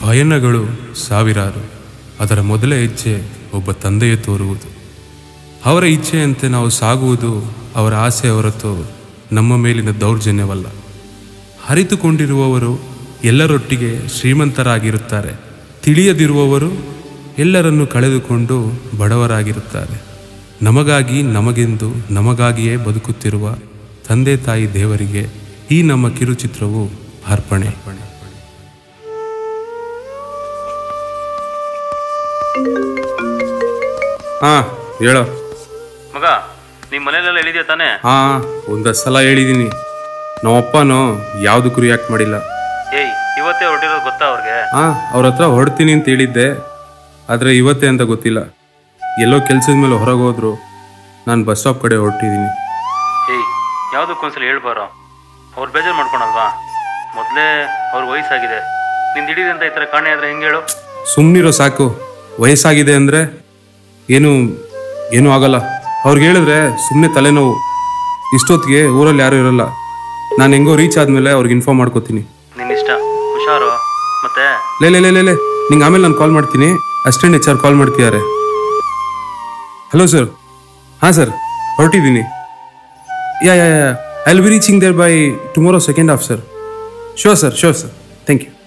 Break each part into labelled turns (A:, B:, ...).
A: ಪಯಣಗಳು ಸಾವಿರಾರು ಅದರ ಮೊದಲ ಹೆಜ್ಜೆ ಒಬ್ಬ ತಂದೆಯ ತೋರುವುದು ಅವರ ಇಚ್ಛೆಯಂತೆ ನಾವು ಸಾಗುವುದು ಅವರ ಆಸೆ ಹೊರತು ನಮ್ಮ ಮೇಲಿನ ದೌರ್ಜನ್ಯವಲ್ಲ ಅರಿತುಕೊಂಡಿರುವವರು ಎಲ್ಲರೊಟ್ಟಿಗೆ ಶ್ರೀಮಂತರಾಗಿರುತ್ತಾರೆ ತಿಳಿಯದಿರುವವರು ಎಲ್ಲರನ್ನು ಕಳೆದುಕೊಂಡು ಬಡವರಾಗಿರುತ್ತಾರೆ ನಮಗಾಗಿ ನಮಗೆಂದು ನಮಗಾಗಿಯೇ ಬದುಕುತ್ತಿರುವ ತಂದೆ ತಾಯಿ ದೇವರಿಗೆ ಈ ನಮ್ಮ ಕಿರುಚಿತ್ರವು ಅರ್ಪಣೆ ಹಾ ಹೇಳೋ
B: ಮಗ ನಿಮ್ಮ ಮನೇಲೆಲ್ಲ ಹೇಳಿದ್ಯಾ ತಾನೇ
A: ಹಾ ಒಂದಷ್ಟು ಸಲ ಹೇಳಿದ್ದೀನಿ ನಮ್ಮಪ್ಪನೂ ಯಾವುದಕ್ಕೂ ರಿಯಾಕ್ಟ್ ಮಾಡಿಲ್ಲ
B: ಏಯ್ ಇವತ್ತೇ ಹೊರಟಿರೋದು ಗೊತ್ತಾ ಅವ್ರಿಗೆ
A: ಹಾ ಅವ್ರ ಹತ್ರ ಹೊರಡ್ತೀನಿ ಅಂತ ಹೇಳಿದ್ದೆ ಆದರೆ ಇವತ್ತೇ ಅಂತ ಗೊತ್ತಿಲ್ಲ ಎಲ್ಲೋ ಕೆಲ್ಸದ ಮೇಲೆ ಹೊರಗೆ ಹೋದ್ರು ನಾನು ಬಸ್ ಸ್ಟಾಪ್ ಕಡೆ ಹೊರಟಿದ್ದೀನಿ
B: ಏಯ್ ಯಾವುದಕ್ಕೊಂದ್ಸಲ ಹೇಳ್ಬಾರೋ ಅವ್ರು ಬೇಜಾರು ಮಾಡ್ಕೊಳಲ್ವಾ ಮೊದಲೇ ಅವ್ರ ವಯಸ್ಸಾಗಿದೆ ನಿಂದು ಹಿಡಿದೆ ಅಂತ ಈ ಥರ ಕಾಣೆ ಆದ್ರೆ ಹೆಂಗೆ ಹೇಳು
A: ಸುಮ್ಮನಿರೋ ಸಾಕು ವಯಸ್ಸಾಗಿದೆ ಅಂದರೆ ಏನು ಏನೂ ಆಗಲ್ಲ ಅವ್ರಿಗೆ ಹೇಳಿದ್ರೆ ಸುಮ್ಮನೆ ತಲೆನೋವು ಇಷ್ಟೊತ್ತಿಗೆ ಊರಲ್ಲಿ ಯಾರೂ ಇರಲ್ಲ ನಾನು ಹೆಂಗೋ ರೀಚ್ ಆದಮೇಲೆ ಅವ್ರಿಗೆ ಇನ್ಫಾರ್ಮ್ ಮಾಡ್ಕೋತೀನಿ
B: ನಿನ್ನ ಇಷ್ಟ ಹುಷಾರು ಮತ್ತೆ
A: ಲೇ ಲೇ ಲೇ ಲೇ ಲೇ ನಿಂಗೆ ಆಮೇಲೆ ನಾನು ಕಾಲ್ ಮಾಡ್ತೀನಿ ಅಸಿಸ್ಟೆಂಟ್ ಎಚ್ ಆರ್ ಕಾಲ್ ಮಾಡ್ತಿದ್ದಾರೆ ಹಲೋ ಸರ್ ಹಾಂ ಸರ್ ಹೊರಟಿದ್ದೀನಿ yeah yeah yeah I will be reaching there by tomorrow second half sir sure sir sure sir thank you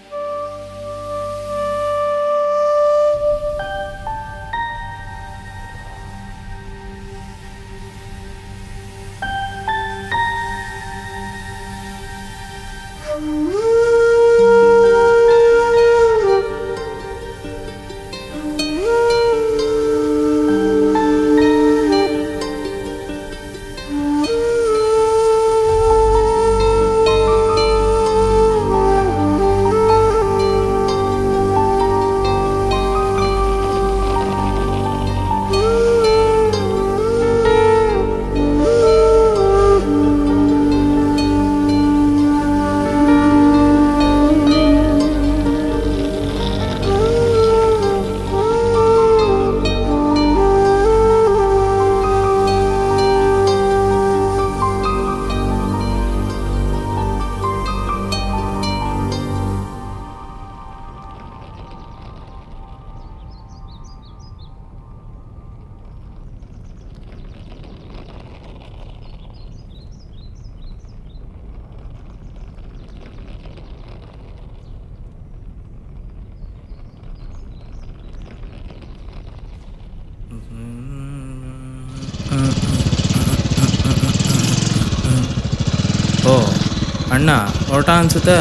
C: ಓ ಅಣ್ಣ ಹೊರಟ ಅನ್ಸುತ್ತೆ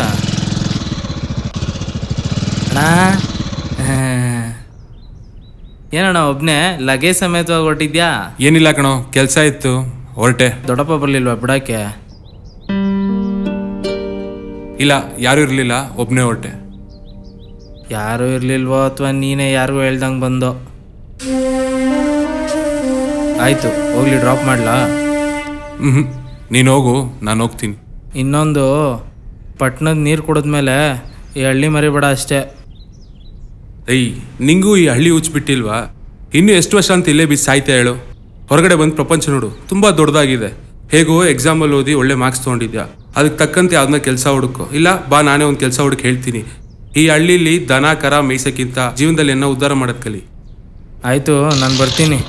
C: ಅಣ್ಣ ಆ. ಏನಣ್ಣ ಒಬ್ನೇ ಲಗೇಜ್ ಸಮೇತವಾಗಿ ಹೊರಟಿದ್ಯಾ
A: ಏನಿಲ್ಲ ಕಣೋ ಕೆಲಸ ಇತ್ತು ಹೊರಟೆ
C: ದೊಡ್ಡಪ್ಪ ಬರ್ಲಿಲ್ವಾ ಬಿಡಕ್ಕೆ
A: ಇಲ್ಲ ಯಾರೂ ಇರಲಿಲ್ಲ ಒಬ್ಬನೇ ಹೊರಟೆ
C: ಯಾರು ಇರ್ಲಿಲ್ವೋ ಅಥವಾ ನೀನೇ ಯಾರಿಗೂ ಹೇಳ್ದಂಗೆ ಬಂದೋ ಆಯ್ತು ಹೋಗ್ಲಿ ಡ್ರಾಪ್ ಮಾಡ್ಲಾ
A: ಹ್ಞೂ ನೀನು ಹೋಗು ನಾನು ಹೋಗ್ತೀನಿ
C: ಇನ್ನೊಂದು ಪಟ್ನದ ನೀರು ಕುಡಿದ್ಮೇಲೆ ಈ ಹಳ್ಳಿ ಮರಿಬೇಡ ಅಷ್ಟೇ
A: ಅಯ್ಯ ನಿಂಗೂ ಈ ಹಳ್ಳಿ ಬಿಟ್ಟಿಲ್ವಾ ಇನ್ನು ಎಷ್ಟು ವರ್ಷ ಅಂತ ಇಲ್ಲೇ ಬಿದ್ದು ಸಾಯ್ತಾ ಹೇಳು ಹೊರಗಡೆ ಬಂದು ಪ್ರಪಂಚ ನೋಡು ತುಂಬ ದೊಡ್ಡದಾಗಿದೆ ಹೇಗೋ ಎಕ್ಸಾಮಲ್ಲಿ ಓದಿ ಒಳ್ಳೆ ಮಾರ್ಕ್ಸ್ ತೊಗೊಂಡಿದ್ಯಾ ಅದಕ್ಕೆ ತಕ್ಕಂತೆ ಯಾವ್ದನ್ನ ಕೆಲಸ ಹುಡುಕೋ ಇಲ್ಲ ಬಾ ನಾನೇ ಒಂದು ಕೆಲಸ ಹುಡುಕಿ ಹೇಳ್ತೀನಿ ಈ ಹಳ್ಳಿಲಿ ದನ ಕರ ಮೇಯ್ಸಕ್ಕಿಂತ ಜೀವನದಲ್ಲಿ ಏನೋ ಉದ್ಧಾರ ಮಾಡೋದ್ ಕಲಿ
C: ಆಯಿತು ನಾನು ಬರ್ತೀನಿ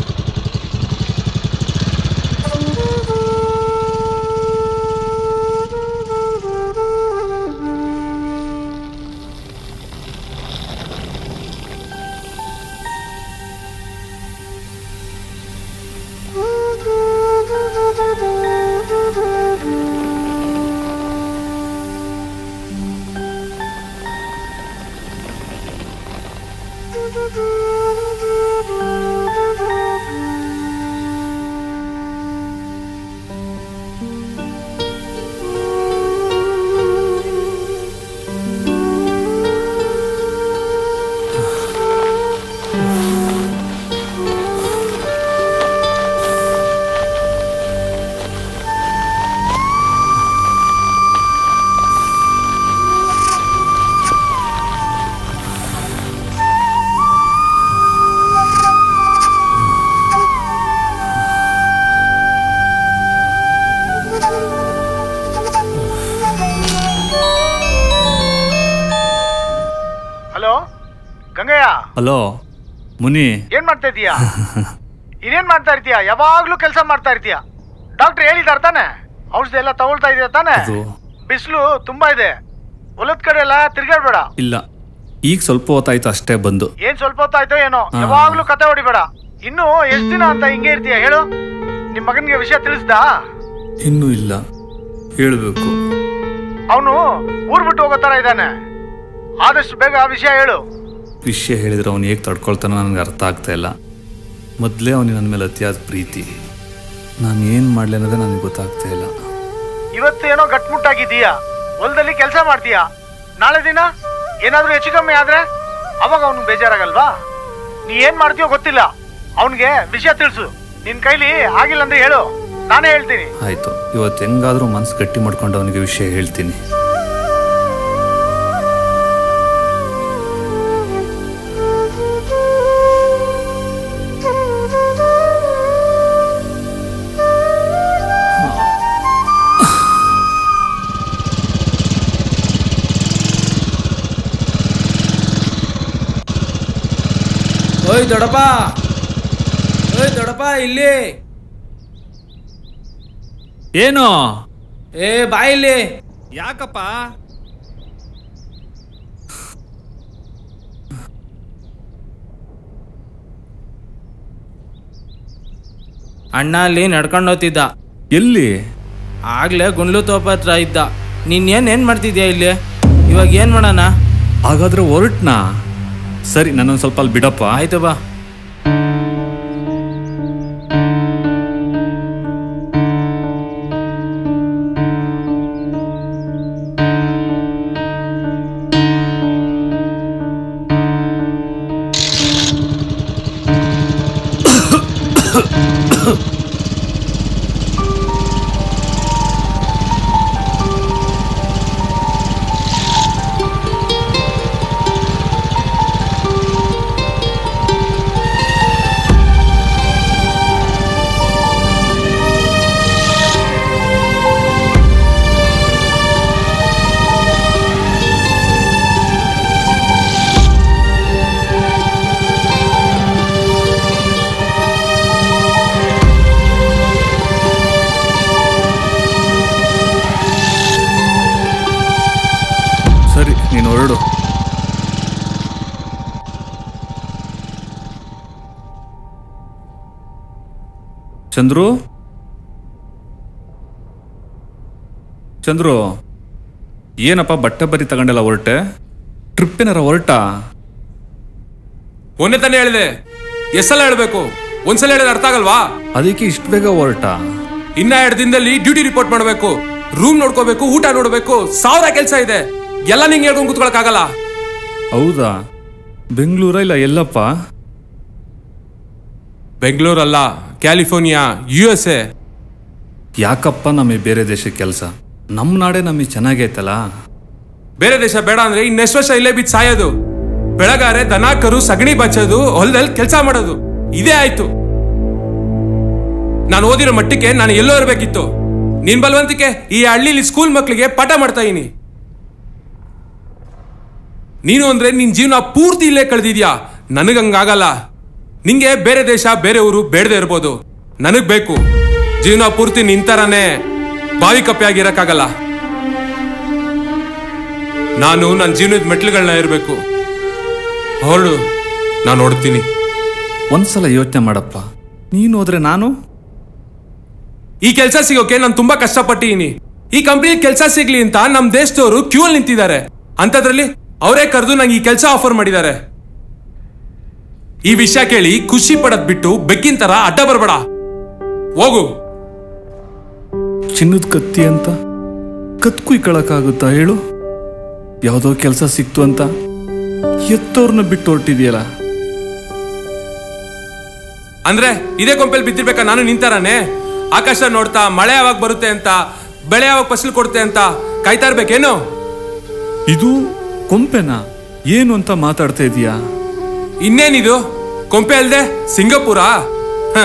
D: ಹಲೋ ಮುನಿ
E: ಏನ್ ಮಾಡ್ತಾ ಇದೀಯಾ ಇನ್ನೇನ್ ಮಾಡ್ತಾ ಇರ್ತೀಯ ಯಾವಾಗ್ಲೂ ಕೆಲಸ ಮಾಡ್ತಾ ಇರ್ತೀಯ ಡಾಕ್ಟರ್ ಹೇಳಿದಾರ ತಾನೆ ಔಷಧಿ ಎಲ್ಲ ತಗೊಳ್ತಾ ಇದೀಯ ತಾನೆ
D: ಅದು
E: ಬಿಸಿಲು ತುಂಬಾ ಇದೆ ಹೊಲದ ಕಡೆ ಎಲ್ಲ ತಿರ್ಗಾಡ್ಬೇಡ
D: ಇಲ್ಲ ಈಗ ಸ್ವಲ್ಪ ಹೊತ್ತಾಯ್ತು ಅಷ್ಟೇ ಬಂದು
E: ಏನ್ ಸ್ವಲ್ಪ ಹೊತ್ತಾಯ್ತೋ ಏನೋ
D: ಹಾ.
E: ಯಾವಾಗ್ಲೂ ಕತೆ ಹೊಡಿಬೇಡ ಇನ್ನು ಎಷ್ಟ್ ದಿನ ಅಂತ ಹಿಂಗೆ ಇರ್ತೀಯ ಹೇಳು ನಿಮ್ ಮಗನ್ಗೆ ವಿಷಯ ತಿಳಿಸ್ದಾ
D: ಇನ್ನೂ ಇಲ್ಲ ಹೇಳಬೇಕು
E: ಅವನು ಊರ್ ಬಿಟ್ಟು ಹೋಗೋ ತರ ಇದ್ದಾನೆ ಆದಷ್ಟು ಬೇಗ ಆ ವಿಷಯ ಹೇಳು
D: ವಿಷಯ ಹೇಳಿದ್ರೆ ಅವನು ಹೇಗೆ ತಡ್ಕೊಳ್ತಾನೋ ನನಗೆ ಅರ್ಥ ಆಗ್ತಾ ಇಲ್ಲ ಮೊದಲೇ ಅವನಿಗೆ ನನ್ನ ಮೇಲೆ ಅತಿಯಾದ ಪ್ರೀತಿ ನಾನು ಏನು ಮಾಡಲಿ ಅನ್ನೋದೇ ನನಗೆ ಗೊತ್ತಾಗ್ತಾ ಇಲ್ಲ
E: ಇವತ್ತು ಏನೋ ಗಟ್ಮುಟ್ಟಾಗಿದ್ದೀಯಾ ಹೊಲದಲ್ಲಿ ಕೆಲಸ ಮಾಡ್ತೀಯಾ ನಾಳೆ ದಿನ ಏನಾದ್ರೂ ಹೆಚ್ಚು ಕಮ್ಮಿ ಆದ್ರೆ ಅವಾಗ ಅವ್ನಿಗೆ ಬೇಜಾರಾಗಲ್ವಾ ನೀ ಏನ್ ಮಾಡ್ತೀಯೋ ಗೊತ್ತಿಲ್ಲ ಅವನಿಗೆ ವಿಷಯ ತಿಳಿಸು ನಿನ್ ಕೈಲಿ ಆಗಿಲ್ಲ ಅಂದ್ರೆ ಹೇಳು ನಾನೇ ಹೇಳ್ತೀನಿ
D: ಆಯಿತು ಇವತ್ತು ಹೆಂಗಾದರೂ ಮನಸ್ಸು ಗಟ್ಟಿ ಮಾಡ್ಕೊಂಡು ಅವನಿಗೆ ವಿಷಯ ಹೇಳ್ತೀನಿ
C: ಓಯ್ ದೊಡಪ್ಪ ಓಯ್ ದೊಡಪ್ಪ ಇಲ್ಲಿ
D: ಏನು
C: ಏ ಬಾ ಇಲ್ಲಿ
D: ಯಾಕಪ್ಪ
C: ಅಣ್ಣ ಅಲ್ಲಿ ನಡ್ಕೊಂಡು ಹೋಗ್ತಿದ್ದ
D: ಎಲ್ಲಿ
C: ಆಗ್ಲೇ ಗುಂಡ್ಲು ತೋಪ ಹತ್ರ ಇದ್ದ ನೀನ್ ಏನ್ ಏನ್ ಮಾಡ್ತಿದ್ಯಾ ಇಲ್ಲಿ ಇವಾಗ ಏನ್ ಮಾಡೋಣ
D: ಹಾಗಾದ್ರೆ ಹೊರಟ್ನಾ ಸರಿ ನನ್ನೊಂದು ಸ್ವಲ್ಪ ಅಲ್ಲಿ ಬಿಡಪ್ಪ
C: ಆಯ್ತು ಬಾ
D: ಸರಿ ನೀನು ಹೊರಡು ಚಂದ್ರು ಚಂದ್ರು ಏನಪ್ಪ ಬಟ್ಟೆ ಬರಿ ತಗೊಂಡೆಲ್ಲ ಹೊರಟೆ ಟ್ರಿಪ್ ಏನಾರ ಹೊರಟ
A: ಮೊನ್ನೆ ತಾನೇ ಹೇಳಿದೆ ಎಷ್ಟೆಲ್ಲ ಹೇಳ್ಬೇಕು ಒಂದ್ಸಲ ಹೇಳಿದ್ರೆ ಅರ್ಥ ಆಗಲ್ವಾ
D: ಅದಕ್ಕೆ ಇಷ್ಟು ಬೇಗ ಹೊರಟ
A: ಇನ್ನ ಎರಡು ದಿನದಲ್ಲಿ ಡ್ಯೂಟಿ ರಿಪೋರ್ಟ್ ಮಾಡಬೇಕು ರೂಮ್ ನೋಡ್ಕೋಬೇಕು ಊಟ ನೋಡ್ಬೇಕು ಸಾವಿರ ಕೆಲಸ ಇದೆ ಎಲ್ಲ ನಿಂಗೆ ಹೇಳ್ಕೊಂಡು ಕೂತ್ಕೊಳಕ್ ಆಗಲ್ಲ
D: ಹೌದಾ ಬೆಂಗಳೂರ ಇಲ್ಲ ಎಲ್ಲಪ್ಪ
A: ಬೆಂಗಳೂರಲ್ಲ ಕ್ಯಾಲಿಫೋರ್ನಿಯಾ ಯು ಎಸ್ ಎ
D: ಯಾಕಪ್ಪ ನಮಗೆ ಬೇರೆ ದೇಶಕ್ಕೆ ಕೆಲಸ ನಮ್ಮ ನಾಡೇ ನಮಗೆ ಚೆನ್ನಾಗೈತಲ್ಲ
A: ಬೇರೆ ದೇಶ ಬೇಡ ಅಂದ್ರೆ ಇನ್ನೆಷ್ಟು ವರ್ಷ ಇಲ್ಲೇ ಬಿದ್ದು ಸಾಯೋದು ಬೆಳಗಾರೆ ದನ ಕರು ಸಗಣಿ ಬಚ್ಚೋದು ಹೊಲದಲ್ಲಿ ಕೆಲಸ ಮಾಡೋದು ಇದೇ ಆಯ್ತು ನಾನು ಓದಿರೋ ಮಟ್ಟಕ್ಕೆ ನಾನು ಎಲ್ಲೋ ಇರಬೇಕಿತ್ತು ನಿನ್ ಬಲವಂತಿಕೆ ಈ ಹಳ್ಳಿಲಿ ಸ್ಕೂಲ್ ಮಕ್ಕಳಿಗೆ ಪಾಠ ಮಾಡ್ತಾ ಇದೀನಿ ನೀನು ಅಂದ್ರೆ ನಿನ್ ಜೀವನ ಪೂರ್ತಿ ಇಲ್ಲೇ ಕಳೆದಿದ್ಯಾ ನನಗಂಗಾಗಲ್ಲ ನಿಂಗೆ ಬೇರೆ ದೇಶ ಬೇರೆ ಊರು ಬೇಡದೆ ಇರ್ಬೋದು ನನಗ್ ಬೇಕು ಜೀವನ ಪೂರ್ತಿ ನಿಂತರನೇ ಬಾವಿ ಕಪ್ಪೆ ಆಗಿರಕ್ಕಾಗಲ್ಲ ನಾನು ನನ್ನ ಜೀವನದ ಮೆಟ್ಲುಗಳನ್ನ ಇರಬೇಕು ಹೊರಡು ನಾನು ನೋಡ್ತೀನಿ
D: ಒಂದ್ಸಲ ಯೋಚನೆ ಮಾಡಪ್ಪ ನೀನು ಹೋದ್ರೆ ನಾನು
A: ಈ ಕೆಲಸ ಸಿಗೋಕೆ ನಾನು ತುಂಬಾ ಕಷ್ಟಪಟ್ಟಿದ್ದೀನಿ ಈ ಕಂಪ್ನಿ ಕೆಲಸ ಸಿಗ್ಲಿ ಅಂತ ನಮ್ ದೇಶದವರು ಕ್ಯೂ ಅಲ್ಲಿ ನಿಂತಿದ್ದಾರೆ ಅಂತದ್ರಲ್ಲಿ ಅವರೇ ಕರೆದು ನಂಗೆ ಈ ಕೆಲಸ ಆಫರ್ ಮಾಡಿದ್ದಾರೆ ಈ ವಿಷಯ ಕೇಳಿ ಖುಷಿ ಪಡದ್ ಬಿಟ್ಟು ಬೆಕ್ಕಿನ ತರ ಅಡ್ಡ ಬರ್ಬೇಡ ಹೋಗು
D: ಚಿನ್ನದ ಕತ್ತಿ ಅಂತ ಕತ್ ಕುಯ್ಕೊಳಕ್ಕಾಗುತ್ತಾ ಹೇಳು ಯಾವುದೋ ಕೆಲಸ ಸಿಕ್ತು ಅಂತ ಎತ್ತವ್ರನ್ನ ಬಿಟ್ಟು ಹೊರಟಿದ್ಯಲ್ಲ
A: ಅಂದ್ರೆ ಇದೇ ಕೊಂಪೆಲ್ ಬಿದ್ದಿರ್ಬೇಕಾ ನಾನು ನಿಂತಾರಾನೆ ಆಕಾಶ ನೋಡ್ತಾ ಮಳೆ ಯಾವಾಗ ಬರುತ್ತೆ ಅಂತ ಬೆಳೆ ಯಾವಾಗ ಫಸಲು ಕೊಡುತ್ತೆ ಅಂತ ಕಾಯ್ತಾ ಇರ್ಬೇಕೇನು
D: ಇದು ಕೊಂಪೆನಾ ಏನು ಅಂತ ಮಾತಾಡ್ತಾ ಇದೀಯಾ
A: ಇನ್ನೇನಿದು ಕೊಂಪೆ ಅಲ್ದೆ ಸಿಂಗಪುರ ಹ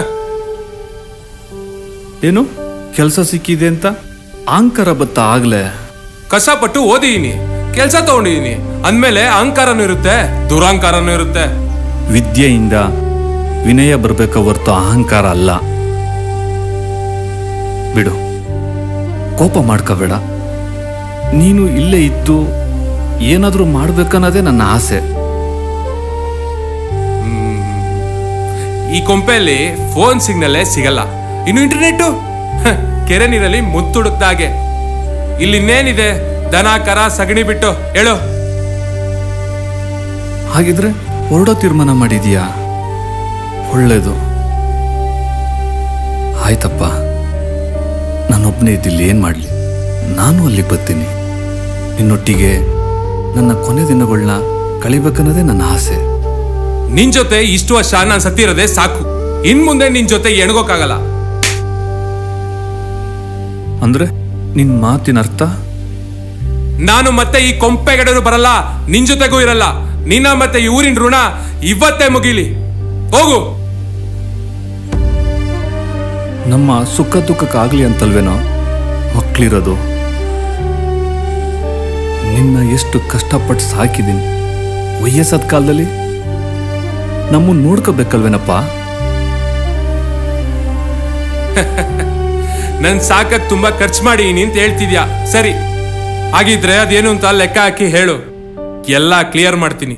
D: ಏನು ಕೆಲಸ ಸಿಕ್ಕಿದೆ ಅಂತ ಆಂಕರ ಬತ್ತ ಆಗ್ಲೇ
A: ಕಷ್ಟಪಟ್ಟು ಓದಿದೀನಿ ಕೆಲಸ ತಗೊಂಡಿದೀನಿ ಅಂದ್ಮೇಲೆ ಅಹಂಕಾರನೂ ಇರುತ್ತೆ ದುರಹಂಕಾರನೂ ಇರುತ್ತೆ
D: ವಿದ್ಯೆಯಿಂದ ವಿನಯ ಬರಬೇಕ ಹೊರ್ತು ಅಹಂಕಾರ ಅಲ್ಲ ಬಿಡು ಕೋಪ ಮಾಡ್ಕೋಬೇಡ ನೀನು ಇಲ್ಲೇ ಇದ್ದು ಏನಾದರೂ ಮಾಡ್ಬೇಕನ್ನೋದೇ ನನ್ನ ಆಸೆ
A: ಈ ಕೊಂಪೆಯಲ್ಲಿ ಫೋನ್ ಸಿಗ್ನಲ್ಲೇ ಸಿಗಲ್ಲ ಇನ್ನು ಇಂಟರ್ನೆಟ್ಟು ಹ, ಕೆರೆ ನೀರಲ್ಲಿ ಮುತ್ತುಡುಕ್ದ ಹಾಗೆ ಇಲ್ಲಿ ಇನ್ನೇನಿದೆ ದನ ಕರ ಸಗಣಿ ಬಿಟ್ಟು ಹೇಳು
D: ಹಾಗಿದ್ರೆ ಹೊರಡೋ ತೀರ್ಮಾನ ಮಾಡಿದೀಯಾ ಒಳ್ಳೇದು ಆಯ್ತಪ್ಪ ನಾನೊಬ್ಬನೇ ಇದ್ದಿಲ್ಲಿ ಏನು ಮಾಡಲಿ ನಾನು ಅಲ್ಲಿಗೆ ಬರ್ತೀನಿ ನಿನ್ನೊಟ್ಟಿಗೆ ನನ್ನ ಕೊನೆ ದಿನಗಳನ್ನ ಕಳಿಬೇಕನ್ನೋದೇ ನನ್ನ ಆಸೆ
A: ನಿನ್ ಜೊತೆ ಇಷ್ಟು ವರ್ಷ ನಾನು ಸತ್ತಿರೋದೇ ಸಾಕು ಇನ್ ಮುಂದೆ ನಿನ್ ಜೊತೆ ಎಣಗೋಕ್ಕಾಗಲ್ಲ
D: ಅಂದ್ರೆ ನಿನ್ನ ಮಾತಿನ ಅರ್ಥ
A: ನಾನು ಮತ್ತೆ ಈ ಕೊಂಪೆಗಡೆನೂ ಬರಲ್ಲ ನಿನ್ ಜೊತೆಗೂ ಇರಲ್ಲ ನಿನ್ನ ಮತ್ತೆ ಈ ಊರಿನ ಋಣ ಇವತ್ತೇ ಮುಗೀಲಿ ಹೋಗು
D: ನಮ್ಮ ಸುಖ ದುಃಖಕ್ಕಾಗ್ಲಿ ಅಂತಲ್ವೇನೋ ಮಕ್ಕಳಿರೋದು ನಿನ್ನ ಎಷ್ಟು ಕಷ್ಟಪಟ್ಟು ಸಾಕಿದ್ದೀನಿ ವಯಸ್ಸಾದ ಕಾಲದಲ್ಲಿ ನಮ್ಮನ್ನು ನೋಡ್ಕೋಬೇಕಲ್ವೇನಪ್ಪ
A: ನನ್ ಸಾಕಕ್ ತುಂಬಾ ಖರ್ಚು ಮಾಡಿ ಅಂತ ಹೇಳ್ತಿದ್ಯಾ ಸರಿ ಹಾಗಿದ್ರೆ ಅದೇನು ಅಂತ ಲೆಕ್ಕ ಹಾಕಿ ಹೇಳು ಎಲ್ಲ ಕ್ಲಿಯರ್ ಮಾಡ್ತೀನಿ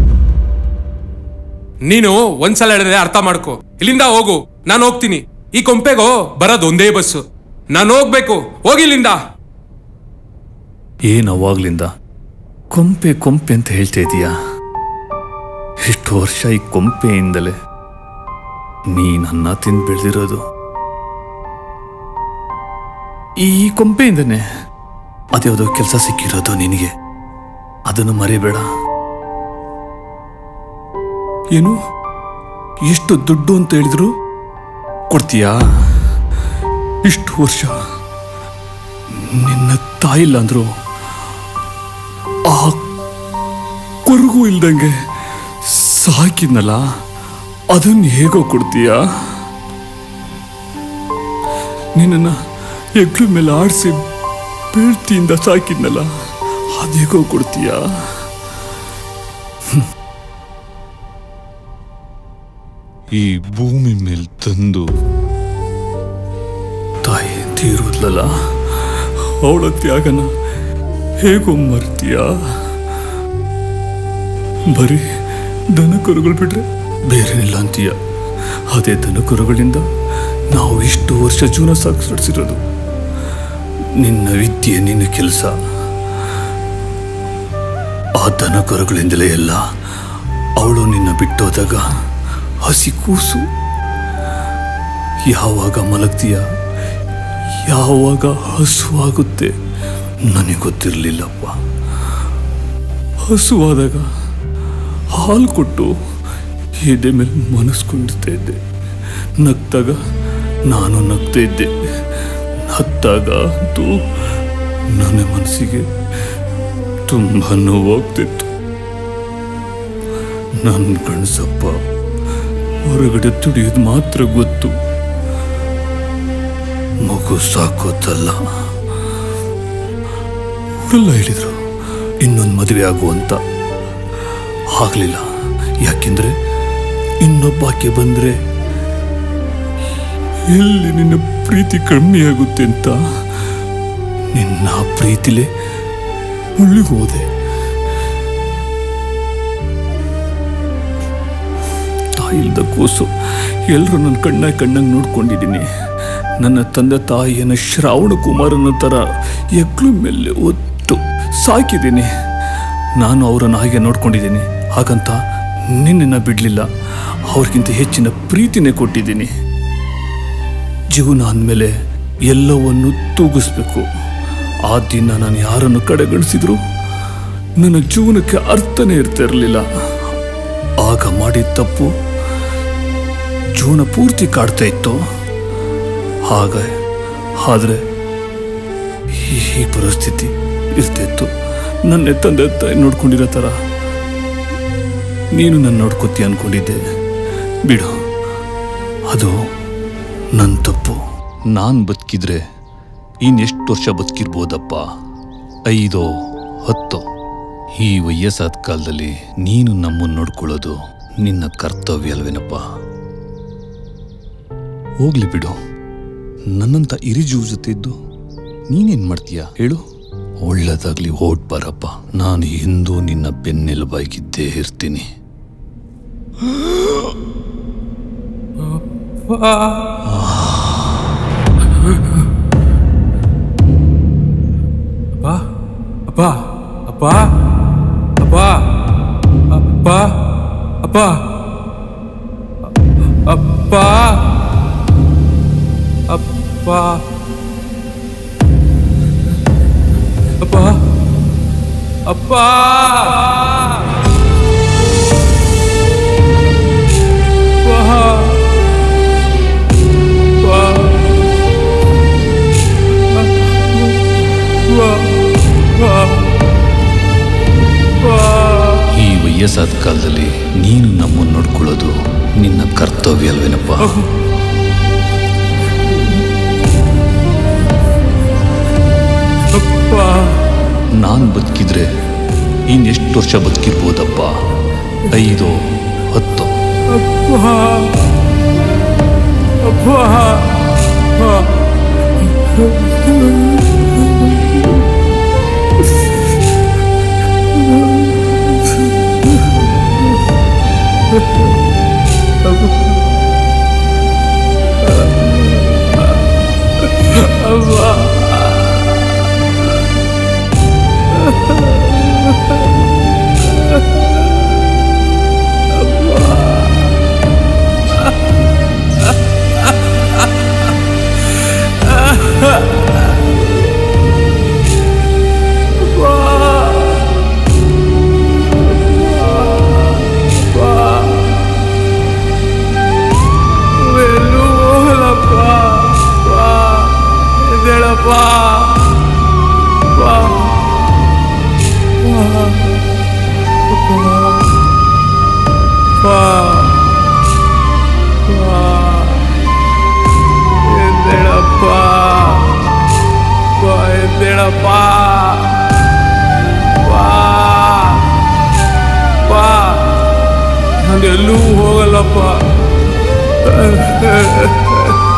A: ನೀನು ಒಂದ್ಸಲ ಹೇಳಿದ್ರೆ ಅರ್ಥ ಮಾಡ್ಕೊ ಇಲ್ಲಿಂದ ಹೋಗು ನಾನು ಹೋಗ್ತೀನಿ ಈ ಕೊಂಪೆಗೋ ಬರೋದು ಒಂದೇ ಬಸ್ಸು ನಾನು ಹೋಗ್ಬೇಕು ಹೋಗಿಲ್ಲಿಂದ
D: ಏನು ಅವಾಗ್ಲಿಂದ ಕೊಂಪೆ ಕೊಂಪೆ ಅಂತ ಹೇಳ್ತಾ ಇದೀಯಾ ಇಷ್ಟು ವರ್ಷ ಈ ಕೊಂಪೆಯಿಂದಲೇ ನೀನ್ ಅನ್ನ ತಿಂದು ಬೆಳೆದಿರೋದು ಈ ಕೊಂಪೆಯಿಂದನೇ ಅದ್ಯಾವುದೋ ಕೆಲಸ ಸಿಕ್ಕಿರೋದು ನಿನಗೆ ಅದನ್ನು ಮರಿಬೇಡ ಏನು ಎಷ್ಟು ದುಡ್ಡು ಅಂತ ಹೇಳಿದ್ರು ಕೊಡ್ತೀಯಾ ಇಷ್ಟು ವರ್ಷ ನಿನ್ನ ತಾಯಿಲ್ಲ ಅಂದ್ರು ಆ ಕೊರಗು ಇಲ್ದಂಗೆ ಸಾಕಿದ್ನಲ್ಲ ಅದನ್ನು ಹೇಗೋ ಕೊಡ್ತೀಯಾ ನಿನ್ನ ಎಗ್ಳು ಮೇಲೆ ಆಡಿಸಿ ಬೀಳ್ತಿಯಿಂದ ಸಾಕಿದ್ನಲ್ಲ ಅದೇಗೋ ಕೊಡ್ತೀಯಾ
F: ಈ ಭೂಮಿ ಮೇಲೆ ತಂದು
D: ತಾಯಿ ತೀರುದ್ಲಲ್ಲ ಅವಳ ತ್ಯಾಗನ ಹೇಗೋ ಮರ್ತೀಯ ಬರೀ ದನ ಕರುಗಳು ಬಿಟ್ರೆ ಬೇರೇನಿಲ್ಲ ಅಂತೀಯ ಅದೇ ದನ ಕರುಗಳಿಂದ ನಾವು ಇಷ್ಟು ವರ್ಷ ಜೀವನ ಸಾಗಿಸಿರೋದು ನಿನ್ನ ವಿದ್ಯೆ ನಿನ್ನ ಕೆಲಸ ಆ ದನ ಕರುಗಳಿಂದಲೇ ಎಲ್ಲ ಅವಳು ನಿನ್ನ ಬಿಟ್ಟೋದಾಗ ಹಸಿ ಕೂಸು ಯಾವಾಗ ಮಲಗ್ತೀಯ ಯಾವಾಗ ಹಸುವಾಗುತ್ತೆ ನನಗೆ ಗೊತ್ತಿರಲಿಲ್ಲಪ್ಪ ಹಸುವಾದಾಗ ಹಾಲು ಕೊಟ್ಟು ಎದೆ ಮೇಲೆ ಮನಸ್ಕೊಂಡಿರ್ತಾ ಇದ್ದೆ ನಗ್ತಾಗ ನಾನು ನಗ್ತಾ ಇದ್ದೆ ಹತ್ತಾಗ ಅಂತೂ ನನ್ನ ಮನಸ್ಸಿಗೆ ತುಂಬ ನೋವಾಗ್ತಿತ್ತು ನನ್ನ ಗಣಸಪ್ಪ ಹೊರಗಡೆ ದುಡಿಯೋದು ಮಾತ್ರ ಗೊತ್ತು ಮಗು ಸಾಕೋದಲ್ಲ ಅವರೆಲ್ಲ ಹೇಳಿದ್ರು ಇನ್ನೊಂದು ಮದುವೆ ಆಗು ಅಂತ ಆಗ್ಲಿಲ್ಲ ಯಾಕೆಂದ್ರೆ ಇನ್ನೊಬ್ಬಾಕೆ ಬಂದ್ರೆ ಎಲ್ಲಿ ನಿನ್ನ ಪ್ರೀತಿ ಕಮ್ಮಿ ಆಗುತ್ತೆ ಅಂತ ನಿನ್ನ ಪ್ರೀತಿಲೇ ಮುಳ್ಳಿ ಹೋದೆ ತಾಯಿಲ್ದ ಕೂಸು ಎಲ್ಲರೂ ನನ್ನ ಕಣ್ಣ ಕಣ್ಣಂಗೆ ನೋಡ್ಕೊಂಡಿದ್ದೀನಿ ನನ್ನ ತಂದೆ ತಾಯಿಯನ್ನು ಶ್ರಾವಣ ಕುಮಾರನ ಥರ ಎಗ್ಲು ಮೇಲೆ ಒತ್ತು ಸಾಕಿದ್ದೀನಿ ನಾನು ಅವರನ್ನು ಹಾಗೆ ನೋಡ್ಕೊಂಡಿದ್ದೀನಿ ಹಾಗಂತ ನಿನ್ನನ್ನು ಬಿಡಲಿಲ್ಲ ಅವ್ರಿಗಿಂತ ಹೆಚ್ಚಿನ ಪ್ರೀತಿನೇ ಕೊಟ್ಟಿದ್ದೀನಿ ಜೀವನ ಅಂದಮೇಲೆ ಎಲ್ಲವನ್ನು ತೂಗಿಸ್ಬೇಕು ಆ ದಿನ ನಾನು ಯಾರನ್ನು ಕಡೆಗಣಿಸಿದ್ರು ನನ್ನ ಜೀವನಕ್ಕೆ ಅರ್ಥನೇ ಇರ್ತಾ ಇರಲಿಲ್ಲ ಆಗ ಮಾಡಿದ ತಪ್ಪು ಜೀವನ ಪೂರ್ತಿ ಕಾಡ್ತಾ ಇತ್ತು ಹಾಗ ಆದರೆ ಈ ಪರಿಸ್ಥಿತಿ ಇರ್ತಿತ್ತು ನನ್ನ ತಂದೆ ತಾಯಿ ನೋಡ್ಕೊಂಡಿರೋ ಥರ ನೀನು ನನ್ನ ನೋಡ್ಕೋತಿ ಅನ್ಕೊಂಡಿದ್ದೆ ಬಿಡು ಅದು ನನ್ನ ತಪ್ಪು ನಾನು ಬದುಕಿದ್ರೆ ಇನ್ನೆಷ್ಟು ವರ್ಷ ಬದುಕಿರ್ಬೋದಪ್ಪ ಐದೋ ಹತ್ತೋ ಈ ವಯಸ್ಸಾದ ಕಾಲದಲ್ಲಿ ನೀನು ನಮ್ಮನ್ನು ನೋಡ್ಕೊಳ್ಳೋದು ನಿನ್ನ ಕರ್ತವ್ಯ ಅಲ್ವೇನಪ್ಪ ಹೋಗ್ಲಿ ಬಿಡು ನನ್ನಂತ ಇರಿಜೀವ ಜೊತೆ ಇದ್ದು ನೀನೇನ್ ಮಾಡ್ತೀಯ ಹೇಳು ಒಳ್ಳೇದಾಗ್ಲಿ ಓಟ್ ಬರಪ್ಪ ನಾನು ಎಂದೂ ನಿನ್ನ ಬೆನ್ನೆಲುಬಾಗಿದ್ದೇ ಇರ್ತೀನಿ
A: ಅಪ್ಪ ಅಪ್ಪ ಅಪ್ಪ ಅಪ್ಪ ಅಪ್ಪ ಅಪ್ಪ ಅಪ್ಪ ಅಪ್ಪ ಅಪ್ಪ
D: ಈ ವಯಸ್ಸಾದ ಕಾಲದಲ್ಲಿ ನೀನು ನಮ್ಮನ್ನು ನೋಡ್ಕೊಳ್ಳೋದು ನಿನ್ನ ಕರ್ತವ್ಯ ಅಲ್ವೇನಪ್ಪ ನಾನು ಬದುಕಿದ್ರೆ ಇನ್ನೆಷ್ಟು ವರ್ಷ ಬದುಕಿರ್ಬೋದಪ್ಪ ಐದು ಹತ್ತು
A: ನಾನು ಎಲ್ಲೂ ಹೋಗಲ್ಲಪ್ಪ